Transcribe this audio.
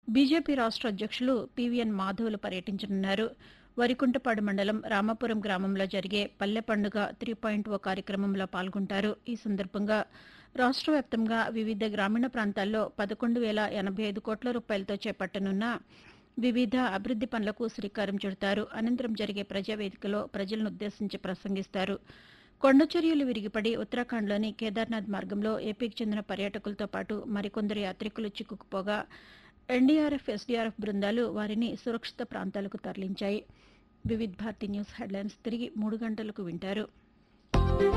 BJP రాష్ట్ర అధ్యక్షులు PVN మాధవులు పర్యటించనున్నారు వరికుంటపాడు మండలం రామాపురం గ్రామంలో జరిగే పల్లె పండుగ త్రీ పాయింట్ ఓ కార్యక్రమంలో పాల్గొంటారు ఈ సందర్భంగా రాష్ట్ర వ్యాప్తంగా వివిధ గ్రామీణ ప్రాంతాల్లో పదకొండు వేల ఎనభై ఐదు కోట్ల రూపాయలతో చేపట్టనున్న వివిధ అభివృద్ది పనులకు శ్రీకారం చుడతారు అనంతరం జరిగే ప్రజావేదికలో ప్రజలను ఉద్దేశించి ప్రసంగిస్తారు కొండచర్యలు విరిగిపడి ఉత్తరాఖండ్లోని కేదార్నాథ్ మార్గంలో ఏపీకి చెందిన పర్యాటకులతో పాటు మరికొందరు యాత్రికులు చిక్కుకుపోగా ఎన్డీఆర్ఎఫ్ ఎస్డీఆర్ఎఫ్ బృందాలు వారిని సురక్షిత ప్రాంతాలకు తరలించాయి వివిధ్ భారతి న్యూస్ హెడ్లైన్స్ తిరిగి మూడు గంటలకు వింటారు